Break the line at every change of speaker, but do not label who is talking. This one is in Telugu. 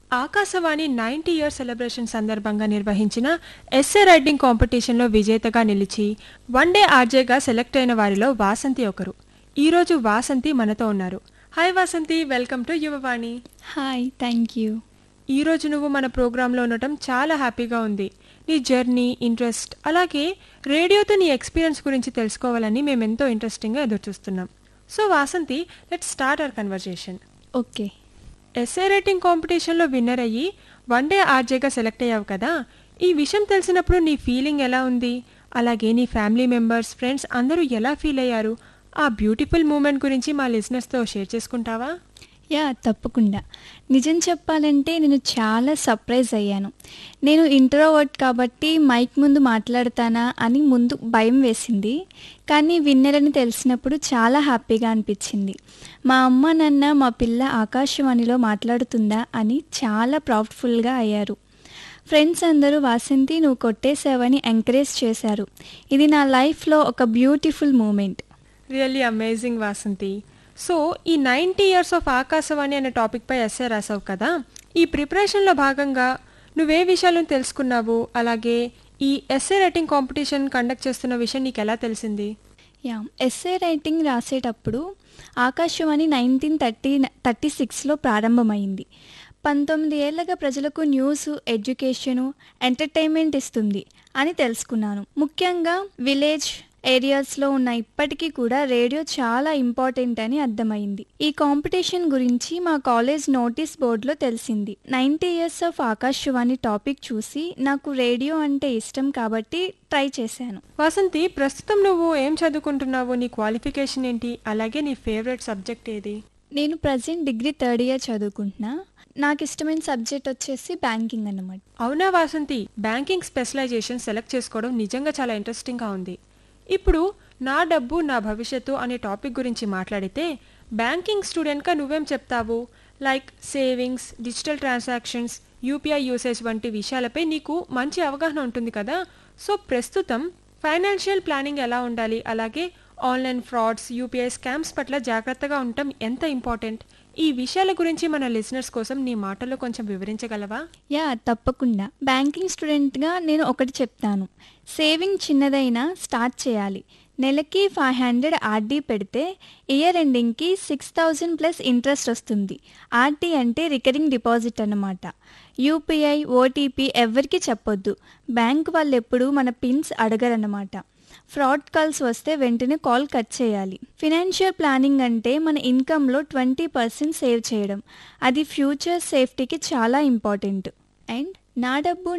ఆకాశవాణి నైంటీ ఇయర్ సెలబ్రేషన్ సందర్భంగా నిర్వహించిన ఎస్ఏ రైటింగ్ కాంపిటీషన్లో విజేతగా నిలిచి వన్ డే ఆర్జేగా సెలెక్ట్ అయిన వారిలో వాసంతి ఒకరు ఈరోజు వాసంతి మనతో ఉన్నారు hi Vasanthi welcome to Yuvavani
hi thank you
ఈరోజు నువ్వు మన ప్రోగ్రాంలో ఉండటం చాలా హ్యాపీగా ఉంది నీ జర్నీ ఇంట్రెస్ట్ అలాగే రేడియోతో నీ ఎక్స్పీరియన్స్ గురించి తెలుసుకోవాలని మేము ఎంతో ఇంట్రెస్టింగ్గా ఎదురుచూస్తున్నాం so Vasanthi let start our conversation
okay
essay writing కాంపిటీషన్లో విన్నర్ అయ్యి వన్ డే ఆర్జేగా సెలెక్ట్ అయ్యావు కదా ఈ విషయం తెలిసినప్పుడు నీ ఫీలింగ్ ఎలా ఉంది అలాగే నీ ఫ్యామిలీ మెంబర్స్ ఫ్రెండ్స్ అందరూ ఎలా ఫీల్ అయ్యారు ఆ బ్యూటిఫుల్ మూమెంట్ గురించి మా లిజినెస్తో షేర్ చేసుకుంటావా
యా తప్పకుండా నిజం చెప్పాలంటే నేను చాలా సర్ప్రైజ్ అయ్యాను నేను ఇంట్రోవర్ట్ కాబట్టి మైక్ ముందు మాట్లాడతానా అని ముందు భయం వేసింది కానీ విన్నర్ అని తెలిసినప్పుడు చాలా హ్యాపీగా అనిపించింది మా అమ్మ నాన్న మా పిల్ల ఆకాశవాణిలో మాట్లాడుతుందా అని చాలా ప్రౌడ్ఫుల్గా అయ్యారు ఫ్రెండ్స్ అందరూ వాసంతి నువ్వు కొట్టేసావని ఎంకరేజ్ చేశారు ఇది నా లైఫ్లో ఒక beautiful moment
really amazing Vasanthi so ఈ నైంటీ ఇయర్స్ ఆఫ్ ఆకాశవాణి అనే టాపిక్పై ఎస్ఏ రాసావు కదా ఈ ప్రిపరేషన్లో భాగంగా నువ్వే విషయాలను తెలుసుకున్నావు అలాగే ఈ ఎస్ఏ రైటింగ్ కాంపిటీషన్ కండక్ట్ చేస్తున్న విషయం నీకు ఎలా తెలిసింది
యా ఎస్ఏ రైటింగ్ రాసేటప్పుడు ఆకాశవాణి నైన్టీన్ థర్టీ థర్టీ సిక్స్లో ప్రారంభమైంది పంతొమ్మిది ఏళ్ళగా ప్రజలకు న్యూస్ ఎడ్యుకేషను ఎంటర్టైన్మెంట్ ఇస్తుంది అని తెలుసుకున్నాను ముఖ్యంగా విలేజ్ ఏరియాస్లో ఉన్న ఇప్పటికీ కూడా రేడియో చాలా ఇంపార్టెంట్ అని అర్థమైంది ఈ కాంపిటీషన్ గురించి మా కాలేజ్ నోటీస్ బోర్డులో తెలిసింది ninety years of Akashvani topic చూసి నాకు రేడియో అంటే ఇష్టం కాబట్టి ట్రై చేశాను
వాసంతి ప్రస్తుతం నువ్వు ఏం చదువుకుంటున్నావు నీ క్వాలిఫికేషన్ ఏంటి అలాగే నీ ఫేవరెట్ సబ్జెక్ట్ ఏది
నేను ప్రజెంట్ డిగ్రీ థర్డ్ ఇయర్ చదువుకుంటున్నా నాకు ఇష్టమైన సబ్జెక్ట్ వచ్చేసి బ్యాంకింగ్ అన్నమాట
అవునా వాసంతి బ్యాంకింగ్ స్పెషలైజేషన్ సెలెక్ట్ చేసుకోవడం నిజంగా చాలా ఇంట్రెస్టింగ్గా ఉంది ఇప్పుడు నా డబ్బు నా భవిష్యత్తు అనే టాపిక్ గురించి మాట్లాడితే బ్యాంకింగ్ స్టూడెంట్గా నువ్వేం చెప్తావు like savings digital transactions UPI usage వంటి విషయాలపై నీకు మంచి అవగాహన ఉంటుంది కదా సో ప్రస్తుతం ఫైనాన్షియల్ ప్లానింగ్ ఎలా ఉండాలి అలాగే ఆన్లైన్ ఫ్రాడ్స్ యూపీఐ స్కామ్స్ పట్ల జాగ్రత్తగా ఉండటం ఎంత ఇంపార్టెంట్ ఈ విషయాల గురించి మన లిసనర్స్ కోసం నీ మాటల్లో కొంచెం వివరించగలవా
యా తప్పకుండా బ్యాంకింగ్ స్టూడెంట్గా నేను ఒకటి చెప్తాను సేవింగ్ చిన్నదైనా స్టార్ట్ చేయాలి నెలకి ఫైవ్ హండ్రెడ్ ఆర్డీ పెడితే ఇయర్ ఎండింగ్కి సిక్స్ థౌజండ్ ప్లస్ ఇంట్రెస్ట్ వస్తుంది ఆర్డీ అంటే రికరింగ్ డిపాజిట్ అన్నమాట యూపీఐ ఓటీపీ ఎవరికి చెప్పొద్దు బ్యాంక్ వాళ్ళు ఎప్పుడు మన పిన్స్ అడగరన్నమాట ఫ్రాడ్ కాల్స్ వస్తే వెంటనే కాల్ కట్ చేయాలి ఫినాన్షియల్ ప్లానింగ్ అంటే మన ఇన్కంలో ట్వంటీ పర్సెంట్ సేవ్ చేయడం అది ఫ్యూచర్ సేఫ్టీకి చాలా ఇంపార్టెంట్ అండ్ నా డబ్బు